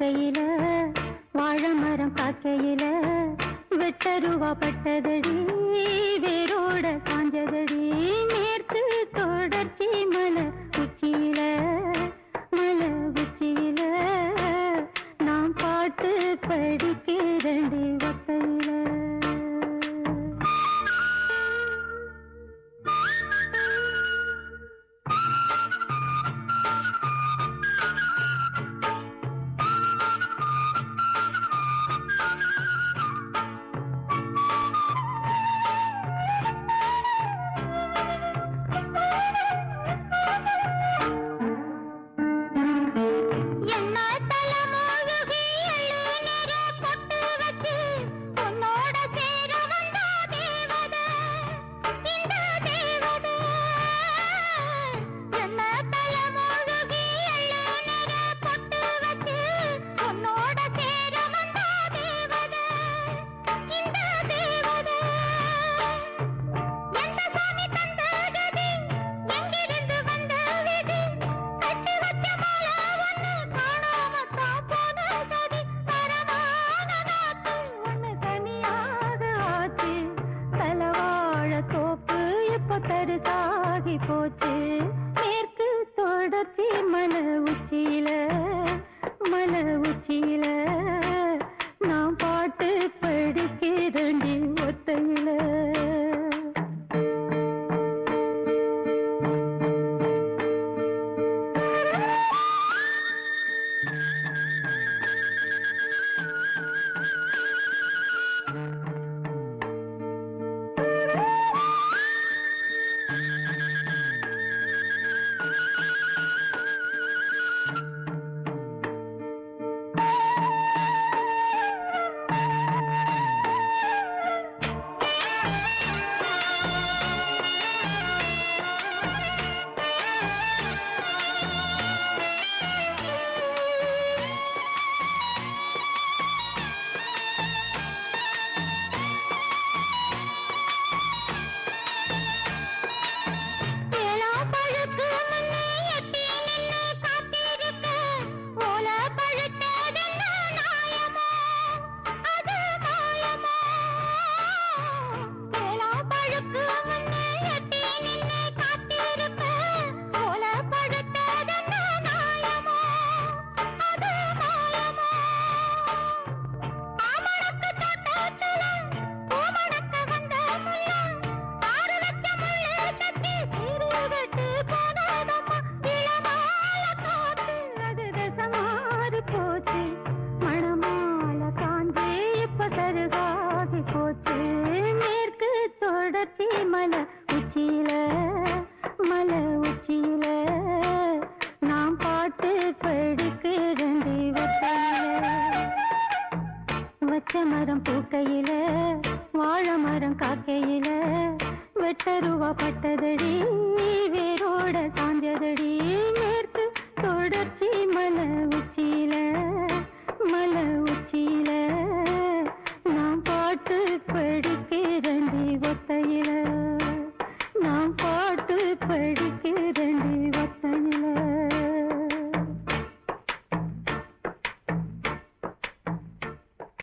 பூக்கையில வாழை மரம் காக்கையில வெட்டருவா பட்டதடி வேரோட சாஞ்சதடி மேற்கு தொடர்ச்சி மலை உச்சியில மலை உச்சியில நாம் பாட்டு படிக்கிறண்டி ஒத்தையில என்ன தலைமுழுகி எழுநீர பொட்டு வச்சு உன்னோட சேர வந்த தேவதை இந்த தேவதை என்ன தலைமுழுகி எழுநீர பொட்டு வச்சு உன்னோட சேர வந்த தேவதை இந்த தேவதை எந்த சாமி தந்த கதி எங்கிருந்து வந்த விதி கட்டி வச்ச மாலை ஒண்ணு காணாம தான் போன சதி தரமான நாத்து ஒண்ணு தனியாக ஆச்சு தலவாழ தோப்பு இப்ப தருசாகி போச்சு மேற்கு தொடர்ச்சி மலை உச்சியில மலை உச்சியில நான் பாட்டு படிக்கிறேன்டி ஒத்தையில ஏலா பழுக்கு முன்னே எட்டி நின்னு காத்திருக்க ஓல பழுத்ததென்ன நாயமோ அது மாயமோ ஏலா பழுக்கு முன்னே எட்டி நின்னு காத்திருக்க ஓல பழுத்ததென்ன நாயமோ அது மாயமோ ஆமணக்கு தோட்டத்துல பூமணக்க வந்த முல்லை ஆறு வச்ச முள்ளு கட்டி சீருகட்டு போனதம்மா இளமால காத்து அது தசமாறு போச்சு மணமால காஞ்சே இப்ப சருகாகி போச்சு மேற்கு தொடர்ச்சி மலை உச்சியில மலை உச்சியில நாம் பாட்டு படிக்கிறண்டி வத்தையில வச்ச மரம் பூக்கையில வாழை மரம் காக்கையில வெட்டருவா பட்டதடி வேரோட சாஞ்சதடி மேற்கு தொடர்ச்சி மலை உச்சியில மலை உச்சியில நான் பாட்டு படி